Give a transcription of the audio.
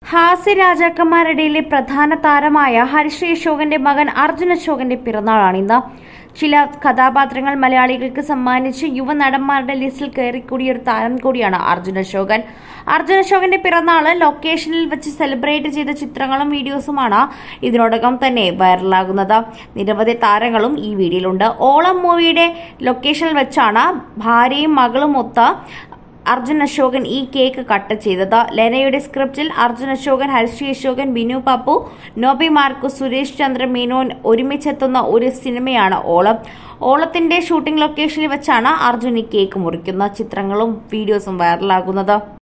ഹാസ്യ രാജാക്കന്മാരുടെയിലെ പ്രധാന താരമായ ഹരിശ്രീ അശോകന്റെ മകൻ അർജുൻ അശോകന്റെ പിറന്നാളാണ് ഇന്ന് ചില കഥാപാത്രങ്ങൾ മലയാളികൾക്ക് സമ്മാനിച്ച് യുവ നടന്മാരുടെ ലിസ്റ്റിൽ കയറിക്കൂടിയ ഒരു താരം കൂടിയാണ് അർജുൻ അശോകൻ അർജുൻ അശോകന്റെ പിറന്നാള് ലൊക്കേഷനിൽ വെച്ച് സെലിബ്രേറ്റ് ചെയ്ത ചിത്രങ്ങളും വീഡിയോസുമാണ് ഇതിനോടകം തന്നെ വൈറലാകുന്നത് നിരവധി താരങ്ങളും ഈ വീഡിയോയിലുണ്ട് ഓളം മൂവിയുടെ ലൊക്കേഷനിൽ വെച്ചാണ് ഭാര്യയും മകളും ഒത്ത് അർജുൻ അശോകൻ ഈ കേക്ക് കട്ട് ചെയ്തത് ലെനയുടെ സ്ക്രിപ്റ്റിൽ അർജുൻ അശോകൻ ഹരിശ്രീ അശോകൻ ബിനു പപ്പു നോബി മാർക്കു സുരേഷ് ചന്ദ്ര മേനോൻ ഒരുമിച്ചെത്തുന്ന ഒരു സിനിമയാണ് ഓളം ഓളത്തിന്റെ ഷൂട്ടിംഗ് ലൊക്കേഷനിൽ വെച്ചാണ് അർജുൻ ഈ കേക്ക് മുറിക്കുന്ന ചിത്രങ്ങളും വീഡിയോസും വൈറലാകുന്നത്